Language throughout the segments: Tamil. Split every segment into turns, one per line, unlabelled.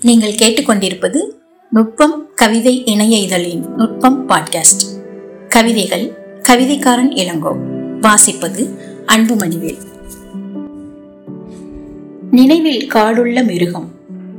நீங்கள் கேட்டுக்கொண்டிருப்பது நுட்பம் கவிதை இணைய இதழின் நுட்பம் பாட்காஸ்ட் கவிதைகள் கவிதைக்காரன் இளங்கோ வாசிப்பது அன்புமணிவேல் நினைவில் காடுள்ள மிருகம்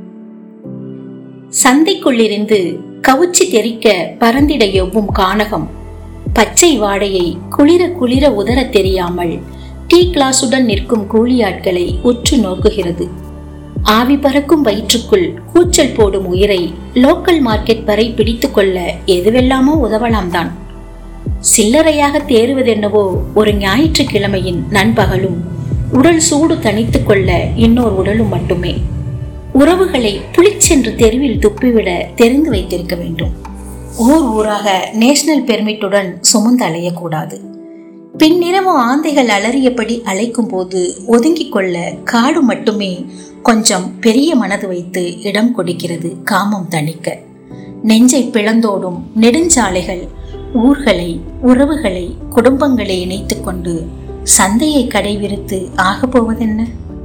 சந்தைக்குள்ளிருந்து கவுச்சி தெறிக்க பறந்திட எவ்வும் கானகம் பச்சை வாடையை குளிர குளிர உதர தெரியாமல் டீ கிளாஸுடன் நிற்கும் கூலியாட்களை உற்று நோக்குகிறது ஆவி பறக்கும் வயிற்றுக்குள் கூச்சல் போடும் உயிரை லோக்கல் மார்க்கெட் வரை பிடித்து கொள்ள எதுவெல்லாமோ உதவலாம் தான் சில்லறையாக தேறுவதென்னவோ ஒரு ஞாயிற்றுக்கிழமையின் நண்பகலும் உடல் சூடு தணித்துக் கொள்ள இன்னொரு உடலும் மட்டுமே உறவுகளை புளிச்சென்று தெருவில் துப்பிவிட தெரிந்து வைத்திருக்க வேண்டும் ஊர் ஊராக நேஷனல் பெர்மிட்டுடன் சுமந்து அலையக்கூடாது பின்னிரவு ஆந்தைகள் அலறியபடி அழைக்கும் போது ஒதுங்கிக் கொள்ள காடு மட்டுமே கொஞ்சம் பெரிய மனது வைத்து இடம் கொடுக்கிறது காமம் தணிக்க நெஞ்சை பிளந்தோடும் நெடுஞ்சாலைகள் ஊர்களை உறவுகளை குடும்பங்களை இணைத்துக் கொண்டு சந்தையை கடைவிரித்து ஆகப் போவதென்ன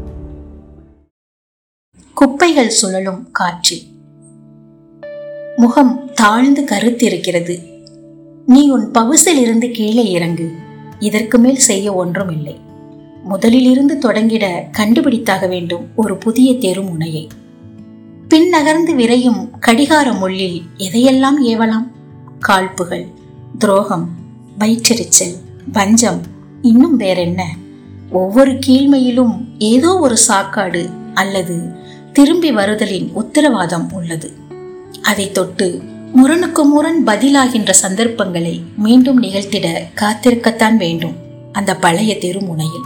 குப்பைகள் சுழலும் காற்றில் முகம் தாழ்ந்து கருத்திருக்கிறது நீ உன் பவுசில் இருந்து கீழே இறங்கு இதற்கு மேல் செய்ய ஒன்றும் இல்லை முதலிலிருந்து தொடங்கிட கண்டுபிடித்தாக வேண்டும் ஒரு புதிய தெருமுனையை பின் நகர்ந்து விரையும் கடிகார முள்ளில் எதையெல்லாம் ஏவலாம் காழ்ப்புகள் துரோகம் வயிற்றெரிச்சல் பஞ்சம் இன்னும் வேறென்ன ஒவ்வொரு கீழ்மையிலும் ஏதோ ஒரு சாக்காடு அல்லது திரும்பி வருதலின் உத்தரவாதம் உள்ளது அதை தொட்டு முரணுக்கு முரண் பதிலாகின்ற சந்தர்ப்பங்களை மீண்டும் நிகழ்த்திட காத்திருக்கத்தான் வேண்டும் அந்த பழைய தெருமுனையில்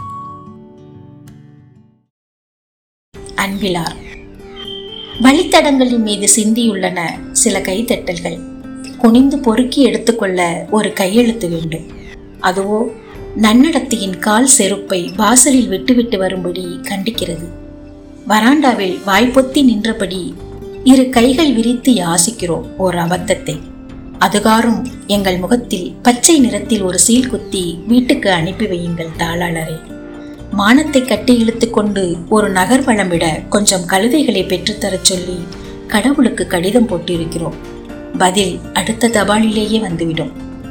அன்பிலார் வழித்தடங்களின் மீது சிந்தியுள்ளன சில கைத்தட்டல்கள் குனிந்து பொறுக்கி எடுத்துக்கொள்ள ஒரு கையெழுத்து வேண்டும் அதுவோ நன்னடத்தியின் கால் செருப்பை வாசலில் விட்டுவிட்டு வரும்படி கண்டிக்கிறது வராண்டாவில் வாய்ப்பொத்தி நின்றபடி இரு கைகள் விரித்து யாசிக்கிறோம் ஓர் அபத்தத்தை அதுகாரும் எங்கள் முகத்தில் பச்சை நிறத்தில் ஒரு சீல் குத்தி வீட்டுக்கு அனுப்பி வையுங்கள் தாளாளரே மானத்தை கட்டி இழுத்து கொண்டு ஒரு நகர்வளம் விட கொஞ்சம் கழுதைகளை பெற்றுத்தரச் சொல்லி கடவுளுக்கு கடிதம் போட்டிருக்கிறோம் பதில் அடுத்த தபாலிலேயே வந்துவிடும்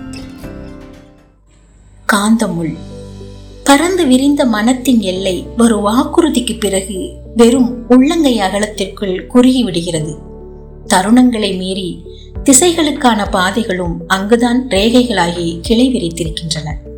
காந்தமுள் பறந்து விரிந்த மனத்தின் எல்லை ஒரு வாக்குறுதிக்கு பிறகு வெறும் உள்ளங்கை அகலத்திற்குள் குறுகி விடுகிறது தருணங்களை மீறி திசைகளுக்கான பாதைகளும் அங்குதான் ரேகைகளாகி கிளை விரித்திருக்கின்றன